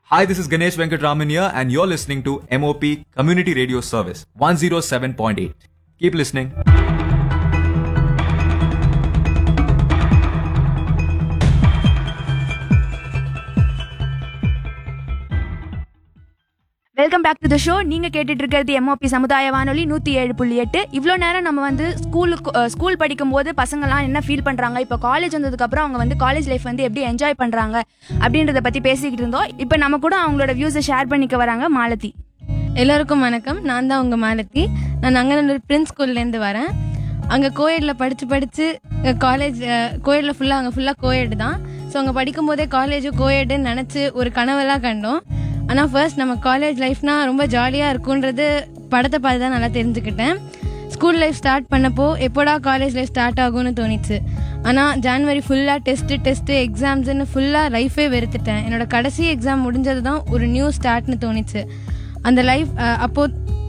Hi, this is Ganesh Venkatraman here, and you're listening to MOP Community Radio Service 107.8. Keep listening. Welcome back to the show நீங்க கேட்டுட்டு இருக்கிறது MOP சமுதாய வானொலி நூத்தி ஏழு புள்ளி எட்டு இவ்வளோ நேரம் நம்ம வந்து ஸ்கூலுக்கு அஹ், ஸ்கூல் படிக்கும் போது பசங்கலாம் என்ன ஃபீல் பண்றாங்க இப்போ காலேஜ் வந்ததுக்கு அப்புறம் அவங்க வந்து காலேஜ் லைஃப் வந்து எப்படி என்ஜாய் பண்றாங்க அப்படின்றத பத்தி பேசிக்கிட்டு இருந்தோம் இப்போ நம்ம கூட அவங்களோட வியூஸை ஷேர் பண்ணிக்க வராங்க மாலதி எல்லோருக்கும் வணக்கம் நான் தான் உங்கள் மாலதி நான் அங்கநல்லூர் பிரின்ஸ் ஸ்கூல்லேருந்து வரேன் அங்கே கோயடில் படித்து படித்து காலேஜ் கோயடில் ஃபுல்லாக அங்கே ஃபுல்லாக கோயடு தான் ஸோ அங்கே படிக்கும் போதே காலேஜும் கோயடுன்னு நினச்சி ஒரு கனவெல்லாம் கண்டோம் ஆனால் ஃபர்ஸ்ட் நம்ம காலேஜ் லைஃப்னா ரொம்ப ஜாலியாக இருக்குன்றது படத்தை பார்த்து தான் நல்லா தெரிஞ்சுக்கிட்டேன் ஸ்கூல் லைஃப் ஸ்டார்ட் பண்ணப்போ எப்போடா காலேஜ் லைஃப் ஸ்டார்ட் ஆகும்னு தோணிச்சு ஆனால் ஜான்வரி ஃபுல்லாக டெஸ்ட்டு டெஸ்ட்டு எக்ஸாம்ஸ்னு ஃபுல்லாக லைஃபே வெறுத்துட்டேன் என்னோட கடைசி எக்ஸாம் முடிஞ்சது தான் ஒரு நியூ ஸ்டார்ட்னு தோணிச்சு அந்த லைஃப் அப்போ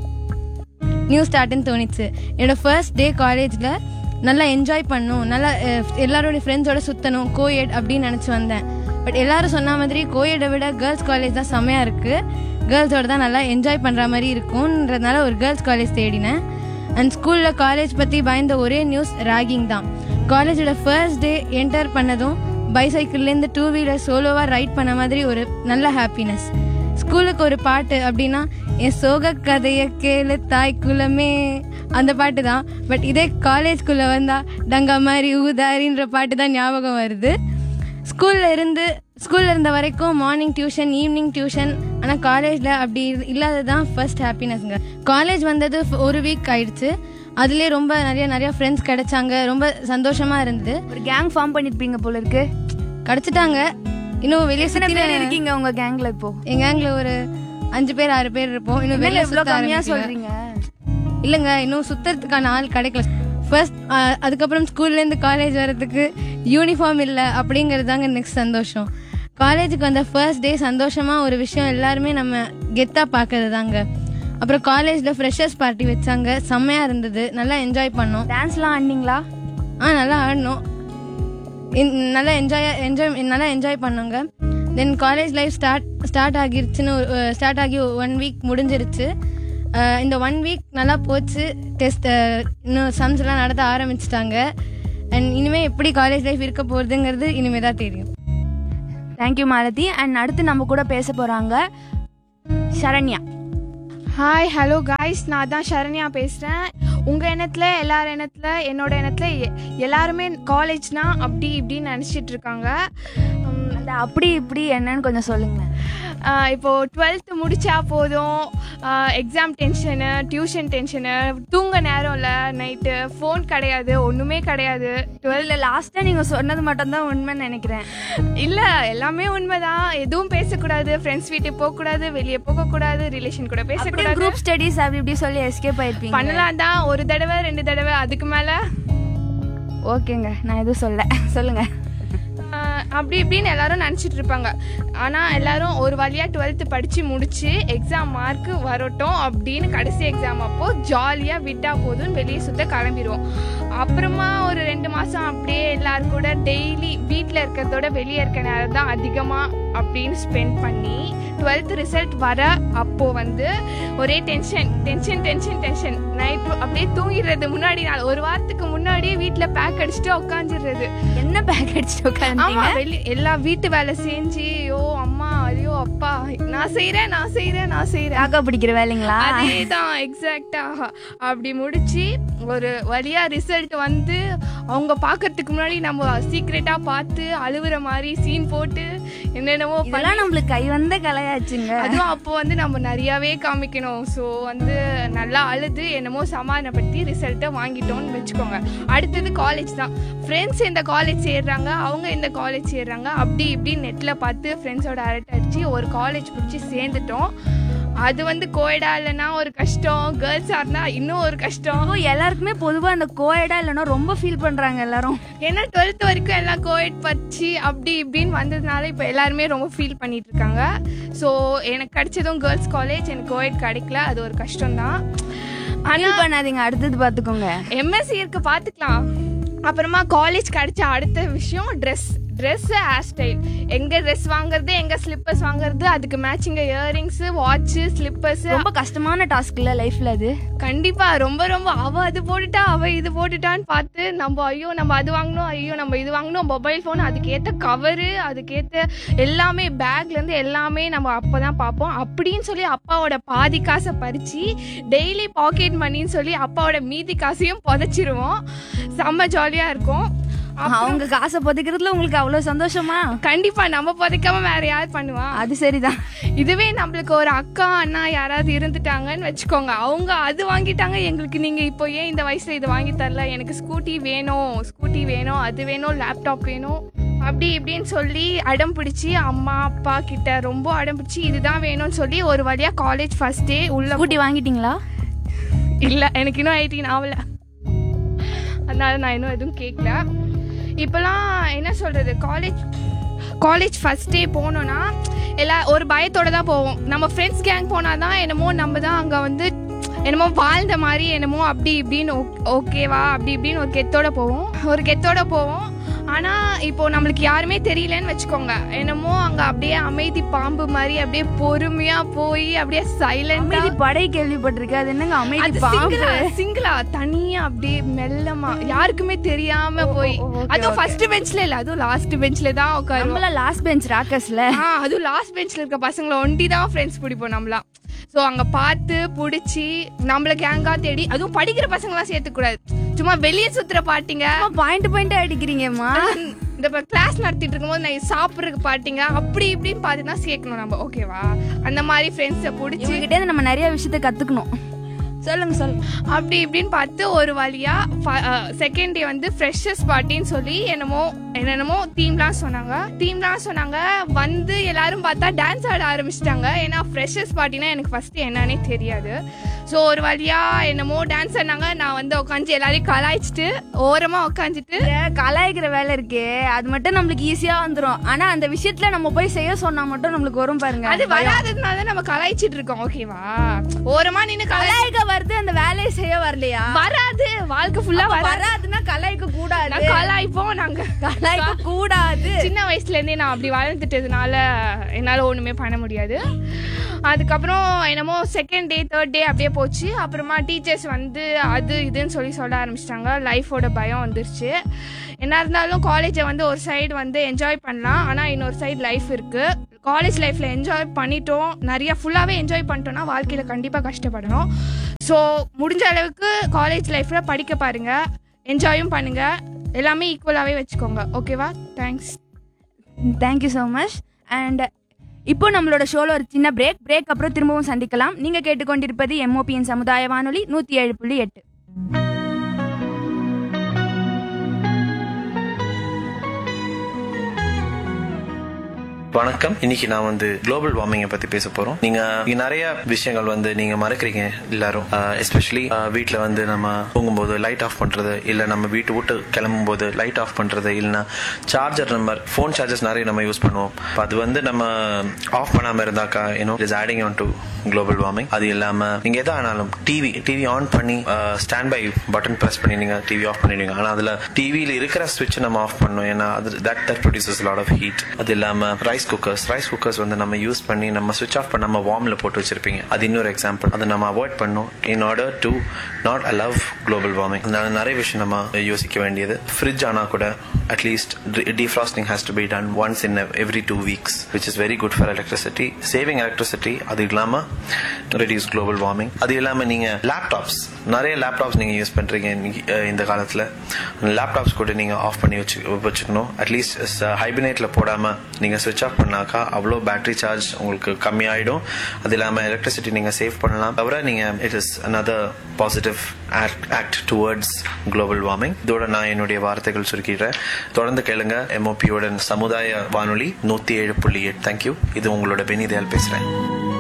நியூ ஸ்டார்ட்னு தோணிச்சு என்னோட ஃபர்ஸ்ட் டே காலேஜில் நல்லா என்ஜாய் பண்ணும் நல்லா அஹ், எல்லாரோட ஃப்ரெண்ட்ஸோட சுற்றணும் கோயட் அப்படின்னு நினச்சி வந்தேன் பட் எல்லாரும் சொன்ன மாதிரி கோயடை விட கேர்ள்ஸ் காலேஜ் தான் செம்மையாக இருக்குது கேர்ள்ஸோட தான் நல்லா என்ஜாய் பண்ணுற மாதிரி இருக்கும்ன்றதுனால ஒரு கேர்ள்ஸ் காலேஜ் தேடினேன் அண்ட் ஸ்கூலில் காலேஜ் பற்றி பயந்த ஒரே நியூஸ் ராகிங் தான் காலேஜோட ஃபர்ஸ்ட் டே என்டர் பண்ணதும் பைசைக்கிள்லேருந்து டூ வீலர் சோலோவாக ரைட் பண்ண மாதிரி ஒரு நல்ல ஹாப்பினஸ் ஸ்கூலுக்கு ஒரு பாட்டு அப்படின்னா என் சோக கதைய கேளு தாய் குலமே அந்த பாட்டு தான் பட் இதே காலேஜ்குள்ளே வந்தா டங்கா மாதிரி ஊதாரின்ற பாட்டு தான் ஞாபகம் வருது ஸ்கூல்ல இருந்து ஸ்கூல்ல இருந்த வரைக்கும் மார்னிங் டியூஷன் ஈவினிங் டியூஷன் ஆனால் காலேஜில் அப்படி இல்லாதது தான் ஃபர்ஸ்ட் ஹாப்பினஸ்ங்க காலேஜ் வந்தது f- ஒரு வீக் ஆயிடுச்சு அதுலேயே ரொம்ப நிறைய நிறைய ஃப்ரெண்ட்ஸ் கிடைச்சாங்க ரொம்ப சந்தோஷமா இருந்தது ஒரு கேங் ஃபார்ம் பண்ணிருப்பீங்க போல இருக்கு கிடைச்சிட்டாங்க இன்னும் வெளியே எத்தனை சுற்றி பேர் இருக்கீங்க உங்க கேங்ல இப்போ எங்க கேங்ல ஒரு அஞ்சு பேர் ஆறு பேர் இருப்போம் இன்னும் வெளியே இவ்வளோ சுத்த கம்மியா ஆரம்பிக்கல. சொல்றீங்க இல்லைங்க இன்னும் சுத்தறதுக்கான ஆள் கிடைக்கல ஃபர்ஸ்ட் அதுக்கப்புறம் ஸ்கூல்ல இருந்து காலேஜ் வர்றதுக்கு யூனிஃபார்ம் இல்லை அப்படிங்கிறது தாங்க நெக்ஸ்ட் சந்தோஷம் காலேஜுக்கு வந்த ஃபர்ஸ்ட் டே சந்தோஷமா ஒரு விஷயம் எல்லாருமே நம்ம கெத்தா பார்க்கறது தாங்க அப்புறம் காலேஜ்ல ஃப்ரெஷர்ஸ் பார்ட்டி வச்சாங்க செம்மையா இருந்தது நல்லா என்ஜாய் பண்ணோம் டான்ஸ்லாம் ஆடினீங்களா ஆ நல்லா ஆடினோம் இன்- நல்லா என்ஜாய் என்ஜாய் நல்லா என்ஜாய் பண்ணோங்க then college life start start ஆகிருச்சுன்னு ஸ்டார்ட் ஆகி ஒன் வீக் முடிஞ்சிருச்சு அஹ் இந்த ஒன் வீக் நல்லா போச்சு டெஸ்ட் இன்னும் சம்ஸ் எல்லாம் நடத்த ஆரம்பிச்சிட்டாங்க அண்ட் இனிமே எப்படி காலேஜ் லைஃப் இருக்க போகுதுங்கிறது இனிமே தான் தெரியும் தேங்க்யூ மாலதி அண்ட் அடுத்து நம்ம கூட பேச போறாங்க சரண்யா ஹாய் ஹலோ காய்ஸ் நான் தான் சரண்யா பேசுகிறேன் உங்கள் எண்ணத்தில் எல்லார் எண்ணத்தில் என்னோட எண்ணத்தில் எ- எல்லாருமே காலேஜ்னா அப்படி இப்படின்னு நினச்சிட்டு இருக்காங்க உம், அந்த அப்படி இப்படி என்னன்னு கொஞ்சம் சொல்லுங்களேன் ஆஹ் இப்போ டுவெல்த்து முடிச்சா போதும் எக்ஸாம் டென்ஷனு டியூஷன் டென்ஷனு தூங்க நேரம் இல்லை நைட்டு ஃபோன் கிடையாது ஒன்றுமே கிடையாது டுவெல்ல லாஸ்டா நீங்க சொன்னது மட்டும் தான் உண்மைன்னு நினைக்கிறேன் இல்லை எல்லாமே உண்மைதான் எதுவும் பேசக்கூடாது ஃப்ரெண்ட்ஸ் வீட்டுக்கு போகக்கூடாது வெளியே போகக்கூடாது ரிலேஷன் கூட அப்படியே பேசக்கூடாது குரூப் ஸ்டடீஸ் அப்படி இப்படி சொல்லி எஸ்கேப் ஆயிருப்பீங்க பண்ணலாம் தான் ஒரு தடவை ரெண்டு தடவை அதுக்கு மேலே ஓகேங்க நான் எதுவும் சொல்ல சொல்லுங்க ஆஹ் அப்படி இப்படின்னு எல்லாரும் நினச்சிட்டு இருப்பாங்க ஆனால் எல்லாரும் ஒரு வழியாக டுவெல்த்து படித்து முடிச்சு எக்ஸாம் மார்க்கு வரட்டும் அப்படின்னு கடைசி எக்ஸாம் அப்போ ஜாலியாக விட்டா போதும்னு வெளியே சுத்த கிளம்பிடுவோம் அப்புறமா ஒரு ரெண்டு மாதம் அப்படியே எல்லாரும் கூட டெய்லி வீட்டில் இருக்கிறதோட வெளியே இருக்க நேரம் தான் அதிகமாக அப்படின்னு ஸ்பெண்ட் பண்ணி டுவெல்த் ரிசல்ட் வர அப்போ வந்து ஒரே tension tension tension tension night அப்படியே தூங்கிடுறது முன்னாடி நாள் ஒரு வாரத்துக்கு முன்னாடியே வீட்டில் பேக் அடிச்சுட்டு உட்காந்துடுறது என்ன பேக் அடிச்சுட்டு ஆமா உட்காந்தீங்க வெளி எல்லா வீட்டு வேலை செஞ்சு ஐயோ அம்மா ஐயோ அப்பா நான் செய்றேன் நான் செய்றேன் நான் செய்றேன் காக்கா பிடிக்கிற வேலைங்களா அதேதான் எக்ஸாக்டா அப்படி முடிச்சு ஒரு வழியா ரிசல்ட் வந்து அவங்க பார்க்கறதுக்கு முன்னாடி நம்ம சீக்ரெட்டா பார்த்து அழுவுற மாதிரி சீன் போட்டு என்னென்னவோ பண்ணி இதெல்லாம் நம்மளுக்கு கை வந்த கலையாச்சுங்க அதுவும் அப்போ வந்து நம்ம நிறையாவே காமிக்கணும் ஸோ வந்து நல்லா அழுது என்னமோ சமாதானப்படுத்தி ரிசல்ட்டை வாங்கிட்டோம்னு வச்சுக்கோங்க அடுத்தது காலேஜ் தான் ஃப்ரெண்ட்ஸ் இந்த காலேஜ் சேர்றாங்க அவங்க இந்த காலேஜ் சேர்றாங்க அப்படி இப்படி நெட்டில் பார்த்து ஃப்ரெண்ட்ஸோட அரட்டை அடிச்சு ஒரு காலேஜ் பிடிச்சி சேர்ந்துட்டோம் அது வந்து கோயடா இல்லைன்னா ஒரு கஷ்டம் கேர்ள்ஸாக இருந்தால் இன்னும் ஒரு கஷ்டம் இப்போ எல்லாருக்குமே பொதுவா அந்த கோயடா இல்லைன்னா ரொம்ப ஃபீல் பண்றாங்க எல்லாரும் ஏன்னா டுவெல்த் வரைக்கும் எல்லாம் கோயட் பச்சு அப்படி இப்படின்னு வந்ததுனால இப்போ எல்லாருமே ரொம்ப ஃபீல் பண்ணிட்டு இருக்காங்க ஸோ எனக்கு கிடைச்சதும் கேர்ள்ஸ் காலேஜ் எனக்கு கோயட் கிடைக்கல அது ஒரு கஷ்டம்தான் ஃபீல் பண்ணாதீங்க அடுத்தது பாத்துக்கோங்க எம்எஸ்சி இருக்கு பார்த்துக்கலாம் அப்புறமா காலேஜ் கிடைச்ச அடுத்த விஷயம் ட்ரெஸ் ட்ரெஸ் ஹேர் ஸ்டைல் எங்க ட்ரெஸ் வாங்குறது எங்க ஸ்லிப்பர்ஸ் வாங்குறது அதுக்கு மேட்சிங்க இயரிங்ஸ் வாட்ச் ஸ்லிப்பர்ஸ் ரொம்ப கஷ்டமான டாஸ்க் இல்ல லைஃப்ல அது கண்டிப்பா ரொம்ப ரொம்ப அவ அது போட்டுட்டா அவ இது போட்டுட்டான்னு பார்த்து நம்ம ஐயோ நம்ம அது வாங்கணும் ஐயோ நம்ம இது வாங்கணும் மொபைல் ஃபோன் அதுக்கேத்த கவரு அதுக்கேத்த எல்லாமே பேக்ல இருந்து எல்லாமே நம்ம அப்பதான் பார்ப்போம் அப்படின்னு சொல்லி அப்பாவோட பாதி காசை பறிச்சு டெய்லி பாக்கெட் மணின்னு சொல்லி அப்பாவோட மீதி காசையும் புதைச்சிருவோம் செம்ம ஜாலியா இருக்கும் அப்புறம் அவங்க காசை புதைக்கிறதுல உங்களுக்கு அவ்வளவு சந்தோஷமா கண்டிப்பா நம்ம புதைக்காம வேற யார் பண்ணுவா அது சரிதான் இதுவே நம்மளுக்கு ஒரு அக்கா அண்ணா யாராவது இருந்துட்டாங்கன்னு வச்சுக்கோங்க அவங்க அது வாங்கிட்டாங்க எங்களுக்கு நீங்க இப்போ ஏன் இந்த வயசுல இது வாங்கி தரல எனக்கு ஸ்கூட்டி வேணும் ஸ்கூட்டி வேணும் அது வேணும் லேப்டாப் வேணும் அப்படி இப்படின்னு சொல்லி அடம் பிடிச்சி அம்மா அப்பா கிட்ட ரொம்ப அடம் பிடிச்சி இதுதான் வேணும்னு சொல்லி ஒரு வழியா காலேஜ் ஃபர்ஸ்ட் டே உள்ள ஸ்கூட்டி வாங்கிட்டீங்களா இல்ல எனக்கு இன்னும் எயிட்டீன் ஆகல அதனால நான் இன்னும் எதுவும் கேட்கல இப்போலாம் என்ன சொல்றது காலேஜ் காலேஜ் ஃபர்ஸ்ட் டே போனோன்னா எல்லா ஒரு பயத்தோட தான் போவோம் நம்ம ஃப்ரெண்ட்ஸ் கேங் போனால் தான் என்னமோ நம்ம தான் அங்கே வந்து என்னமோ வாழ்ந்த மாதிரி என்னமோ அப்படி இப்படின்னு ஓகேவா அப்படி இப்படின்னு ஒரு கெத்தோட போவோம் ஒரு கெத்தோட போவோம் ஆனால் இப்போ நம்மளுக்கு யாருமே தெரியலன்னு வச்சுக்கோங்க என்னமோ அங்கே அப்படியே அமைதி பாம்பு மாதிரி அப்படியே பொறுமையாக போய் அப்படியே சைலண்டாக அமைதி படை கேள்விப்பட்டிருக்கு அது என்னங்க அமைதி அது பாம்பு சிங்கிளா சிங்கிளா தனியா அப்படியே மெல்லமா யாருக்குமே தெரியாம போய் ஓ, ஓ, okay, அதுவும் okay. ஃபர்ஸ்ட் பெஞ்ச்ல இல்ல அதுவும் லாஸ்ட் பெஞ்ச்ல தான் உட்காருவோம் நம்மள லாஸ்ட் பெஞ்ச் ராக்கர்ஸ்ல ஆ அதுவும் லாஸ்ட் பெஞ்ச்ல இருக்க பசங்களை ஒண்டி தான் ஃப்ரெண்ட்ஸ் பிடிப்போம் நம்மளாம் ஸோ அங்க பார்த்து பிடிச்சி நம்மள கேங்கா தேடி அதுவும் படிக்கிற பசங்களாம் சேர்த்துக்கூடாது சும்மா வெளியே சுத்துற பாட்டிங்க பாயிண்ட் பாயிண்ட் அடிக்கிறீங்கம்மா இந்த கிளாஸ் நடத்திட்டு இருக்கும்போது நான் சாப்பிட்றதுக்கு பாட்டிங்க அப்படி இப்படின்னு பார்த்து தான் சேர்க்கணும் நம்ம ஓகேவா அந்த மாதிரி ஃப்ரெண்ட்ஸை பிடிச்சி இவங்ககிட்ட இருந்து நம்ம நிறைய விஷயத்த கத்துக்கணும் சொல்லுங்க சொல்லுங்க அப்படி இப்படின்னு பார்த்து ஒரு வழியா செகண்ட் டே வந்து ஃப்ரெஷர்ஸ் பார்ட்டின்னு சொல்லி என்னமோ என்னென்னமோ தீம்லாம் சொன்னாங்க தீம்லாம் சொன்னாங்க வந்து எல்லாரும் பார்த்தா டான்ஸ் ஆட ஆரம்பிச்சிட்டாங்க ஏன்னா ஃப்ரெஷர்ஸ் பார்ட்டினா எனக்கு ஃபர்ஸ்ட் என்னன்னே தெரியாது ஸோ ஒரு வழியா என்னமோ டான்ஸ் ஆடினாங்க நான் வந்து உட்காந்து எல்லாரையும் கலாய்ச்சிட்டு ஓரமா உட்காந்துட்டு ஏன் கலாய்க்கிற வேலை இருக்கே அது மட்டும் நம்மளுக்கு ஈஸியா வந்துரும் ஆனா அந்த விஷயத்துல நம்ம போய் செய்ய சொன்னா மட்டும் நம்மளுக்கு வரும் பாருங்க அது வராததுனால தான் நம்ம கலாய்ச்சிட்டு இருக்கோம் ஓகேவா ஓரமா நின்று கலாய் கலாய்க்க வருது அந்த வேலையை செய்ய வரலையா வராது வாழ்க்கை ஃபுல்லா அப்ப வராது வராதுன்னா கலாய்க்க கூடாது நான் கலாய்ப்போம் நாங்க கலாய்க்க கூடாது சின்ன வயசுல இருந்தே நான் அப்படி வளர்ந்துட்டதுனால என்னால ஒண்ணுமே பண்ண முடியாது அதுக்கப்புறம் என்னமோ செகண்ட் டே தேர்ட் டே அப்படியே போச்சு அப்புறமா டீச்சர்ஸ் வந்து அது இதுன்னு சொல்லி சொல்ல ஆரம்பிச்சிட்டாங்க லைஃபோட பயம் வந்துருச்சு என்ன இருந்தாலும் காலேஜை வந்து ஒரு சைடு வந்து என்ஜாய் பண்ணலாம் ஆனால் இன்னொரு சைடு லைஃப் இருக்கு காலேஜ் லைஃப்ல என்ஜாய் பண்ணிட்டோம் நிறைய ஃபுல்லாகவே என்ஜாய் பண்ணிட்டோம்னா வாழ்க்கையில் கண்டிப்பாக கஷ்டப்படணும் ஸோ முடிஞ்ச அளவுக்கு காலேஜ் லைஃப்பில் படிக்க பாருங்க என்ஜாயும் பண்ணுங்க எல்லாமே ஈக்குவலாகவே வச்சுக்கோங்க ஓகேவா thanks thank you so much and இப்போ நம்மளோட ஷோல ஒரு சின்ன பிரேக் பிரேக் அப்புறம் திரும்பவும் சந்திக்கலாம் நீங்க கேட்டுக்கொண்டிருப்பது எம்ஓபிஎன் சமுதாய வானொலி நூத்தி ஏழு புள்ளி எட்டு வணக்கம் இன்னைக்கு நான் வந்து குளோபல் வார்மிங்கை பத்தி பேச போறோம் நீங்க இங்க நிறைய விஷயங்கள் வந்து நீங்க மறக்கிறீங்க எல்லாரும் எஸ்பெஷலி வீட்ல வந்து நம்ம தூங்கும்போது லைட் ஆஃப் பண்றது இல்ல நம்ம வீட்டு விட்டு கிளம்பும் போது லைட் ஆஃப் பண்றது இல்லைன்னா சார்ஜர் நம்ம ஃபோன் சார்ஜர்ஸ் நிறைய நம்ம யூஸ் பண்ணுவோம் அப்ப அது வந்து நம்ம ஆஃப் பண்ணாம இருந்தாக்கா you know is adding on to global warming அது இல்லாம நீங்க எதா ஆனாலும் டிவி டிவி ஆன் பண்ணி ஸ்டாண்ட் பை பட்டன் பிரஸ் பண்ணி நீங்க டிவி ஆஃப் பண்ணிடுவீங்க ஆனா அதுல டிவியில இருக்கிற சுவிட்ச் நம்ம ஆஃப் பண்ணணும் ஏன்னா அது that that produces lot of heat அது இல்லாம ரைஸ் குக்கர்ஸ் ரைஸ் குக்கர்ஸ் வந்து நம்ம யூஸ் பண்ணி நம்ம சுவிட்ச் ஆஃப் பண்ணாம வார்ம்ல போட்டு வச்சிருப்பீங்க அது இன்னொரு எக்ஸாம்பிள் அதை நம்ம அவாய்ட் பண்ணணும் in order to not allow global warming அதனால நிறைய விஷயம் நம்ம யோசிக்க வேண்டியது ஃப்ரிட்ஜ் ஆனா கூட at least defrosting has to be done once in every two weeks which is very good for electricity saving electricity அது இல்லாம reduce global warming அது இல்லாம நீங்க லேப்டாப்ஸ் நிறைய லேப்டாப்ஸ் நீங்க யூஸ் பண்றீங்க இன்னைக்கு, அஹ், இந்த காலத்துல லேப்டாப்ஸ் கூட நீங்க ஆஃப் பண்ணி வச்சு வச்சுக்கணும் அட்லீஸ்ட் ஹைபினேட்ல போடாம நீங்க சுவிட்ச் ஆஃப் பண்ணாக்கா அவ்வளோ பேட்டரி சார்ஜ் உங்களுக்கு கம்மியாயிடும் அது இல்லாம எலக்ட்ரிசிட்டி நீங்க சேவ் பண்ணலாம் தவிர நீங்க it is another positive act towards global warming இதோட நான் என்னுடைய வார்த்தைகள் சுருக்கிடுறேன் தொடர்ந்து கேளுங்க எம்ஓபியோட சமுதாய வானொலி நூத்தி ஏழு புள்ளி எட்டு தேங்க்யூ இது உங்களோட பெனிதயால் பேசுறேன்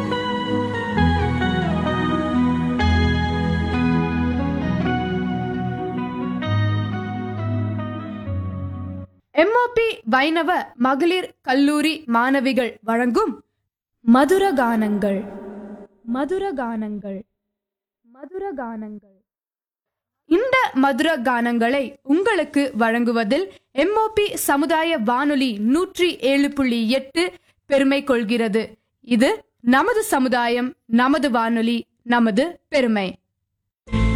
எம்ஓபி வைணவ மகளிர் கல்லூரி மாணவிகள் வழங்கும் மதுர கானங்கள் மதுர கானங்கள் மதுர கானங்கள் இந்த மதுர கானங்களை உங்களுக்கு வழங்குவதில் எம்ஓபி சமுதாய வானொலி நூற்றி ஏழு புள்ளி எட்டு பெருமை கொள்கிறது இது நமது சமுதாயம் நமது வானொலி நமது பெருமை